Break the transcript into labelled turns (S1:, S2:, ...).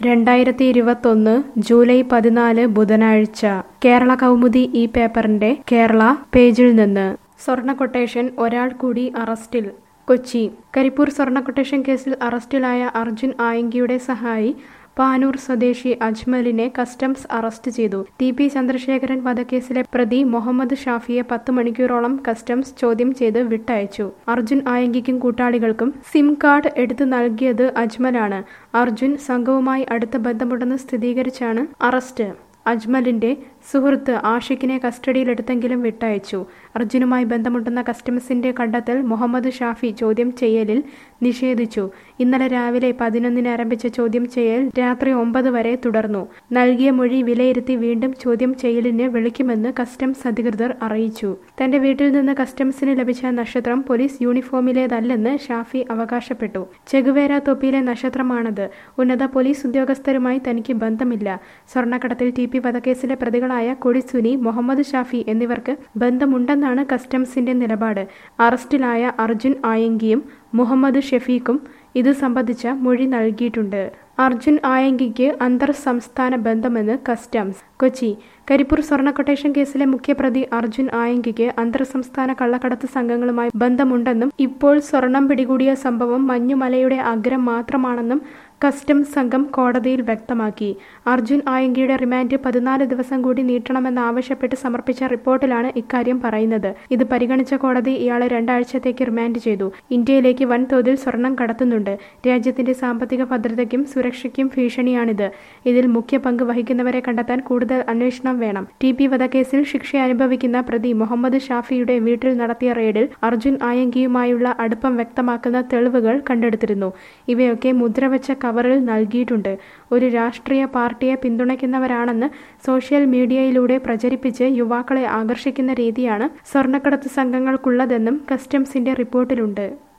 S1: രണ്ടായിരത്തി ഇരുപത്തൊന്ന് ജൂലൈ പതിനാല് ബുധനാഴ്ച കേരള കൗമുദി ഈ പേപ്പറിന്റെ കേരള പേജിൽ നിന്ന് സ്വർണ്ണ കൊട്ടേഷൻ ഒരാൾ കൂടി അറസ്റ്റിൽ കൊച്ചി കരിപ്പൂർ സ്വർണ്ണ കൊട്ടേഷൻ കേസിൽ അറസ്റ്റിലായ അർജുൻ ആയങ്കിയുടെ സഹായി പാനൂർ സ്വദേശി അജ്മലിനെ കസ്റ്റംസ് അറസ്റ്റ് ചെയ്തു ടി പി ചന്ദ്രശേഖരൻ വധക്കേസിലെ പ്രതി മുഹമ്മദ് ഷാഫിയെ പത്ത് മണിക്കൂറോളം കസ്റ്റംസ് ചോദ്യം ചെയ്ത് വിട്ടയച്ചു അർജുൻ ആയങ്കിക്കും കൂട്ടാളികൾക്കും സിം കാർഡ് എടുത്തു നൽകിയത് അജ്മലാണ് അർജുൻ സംഘവുമായി അടുത്ത ബന്ധമുണ്ടെന്ന് സ്ഥിരീകരിച്ചാണ് അറസ്റ്റ് അജ്മലിന്റെ സുഹൃത്ത് ആഷിഖിനെ കസ്റ്റഡിയിലെടുത്തെങ്കിലും വിട്ടയച്ചു അർജുനുമായി ബന്ധമുണ്ടെന്ന കസ്റ്റംസിന്റെ കണ്ടെത്തൽ മുഹമ്മദ് ഷാഫി ചോദ്യം ചെയ്യലിൽ നിഷേധിച്ചു ഇന്നലെ രാവിലെ പതിനൊന്നിന് ആരംഭിച്ച ചോദ്യം ചെയ്യൽ രാത്രി ഒമ്പത് വരെ തുടർന്നു നൽകിയ മൊഴി വിലയിരുത്തി വീണ്ടും ചോദ്യം ചെയ്യലിന് വിളിക്കുമെന്ന് കസ്റ്റംസ് അധികൃതർ അറിയിച്ചു തന്റെ വീട്ടിൽ നിന്ന് കസ്റ്റംസിന് ലഭിച്ച നക്ഷത്രം പോലീസ് യൂണിഫോമിലേതല്ലെന്ന് ഷാഫി അവകാശപ്പെട്ടു ചെഗുവേര തൊപ്പിയിലെ നക്ഷത്രമാണത് ഉന്നത പോലീസ് ഉദ്യോഗസ്ഥരുമായി തനിക്ക് ബന്ധമില്ല സ്വർണ്ണക്കടത്തിൽ ടി പി വധക്കേസിലെ പ്രതികളായ കൊടിസുനി മുഹമ്മദ് ഷാഫി എന്നിവർക്ക് ബന്ധമുണ്ടെന്നാണ് കസ്റ്റംസിന്റെ നിലപാട് അറസ്റ്റിലായ അർജുൻ ആയങ്കിയും മുഹമ്മദ് ഷെഫീഖും ഇത് സംബന്ധിച്ച മൊഴി നൽകിയിട്ടുണ്ട് അർജുൻ ആയങ്കിക്ക് അന്തർ സംസ്ഥാന ബന്ധമെന്ന് കസ്റ്റംസ് കൊച്ചി കരിപ്പൂർ സ്വർണ്ണ കൊട്ടേഷൻ കേസിലെ മുഖ്യപ്രതി അർജുൻ ആയങ്കിക്ക് അന്തർ സംസ്ഥാന കള്ളക്കടത്ത് സംഘങ്ങളുമായി ബന്ധമുണ്ടെന്നും ഇപ്പോൾ സ്വർണം പിടികൂടിയ സംഭവം മഞ്ഞുമലയുടെ അഗ്രം മാത്രമാണെന്നും കസ്റ്റംസ് സംഘം കോടതിയിൽ വ്യക്തമാക്കി അർജുൻ ആയങ്കിയുടെ റിമാൻഡ് പതിനാല് ദിവസം കൂടി നീട്ടണമെന്നാവശ്യപ്പെട്ട് സമർപ്പിച്ച റിപ്പോർട്ടിലാണ് ഇക്കാര്യം പറയുന്നത് ഇത് പരിഗണിച്ച കോടതി ഇയാളെ രണ്ടാഴ്ചത്തേക്ക് റിമാൻഡ് ചെയ്തു ഇന്ത്യയിലേക്ക് വൻതോതിൽ സ്വർണം കടത്തുന്നുണ്ട് രാജ്യത്തിന്റെ സാമ്പത്തിക ഭദ്രതയ്ക്കും സുരക്ഷയ്ക്കും ഭീഷണിയാണിത് ഇതിൽ മുഖ്യ പങ്ക് വഹിക്കുന്നവരെ കണ്ടെത്താൻ കൂടുതൽ അന്വേഷണം വേണം ടി പി വധക്കേസിൽ ശിക്ഷ അനുഭവിക്കുന്ന പ്രതി മുഹമ്മദ് ഷാഫിയുടെ വീട്ടിൽ നടത്തിയ റെയ്ഡിൽ അർജുൻ ആയങ്കിയുമായുള്ള അടുപ്പം വ്യക്തമാക്കുന്ന തെളിവുകൾ കണ്ടെടുത്തിരുന്നു ഇവയൊക്കെ മുദ്രവച്ച കവറിൽ നൽകിയിട്ടുണ്ട് ഒരു രാഷ്ട്രീയ പാർട്ടിയെ പിന്തുണയ്ക്കുന്നവരാണെന്ന് സോഷ്യൽ മീഡിയയിലൂടെ പ്രചരിപ്പിച്ച് യുവാക്കളെ ആകർഷിക്കുന്ന രീതിയാണ് സ്വർണ്ണക്കടത്ത് സംഘങ്ങൾക്കുള്ളതെന്നും കസ്റ്റംസിന്റെ റിപ്പോർട്ടിലുണ്ട്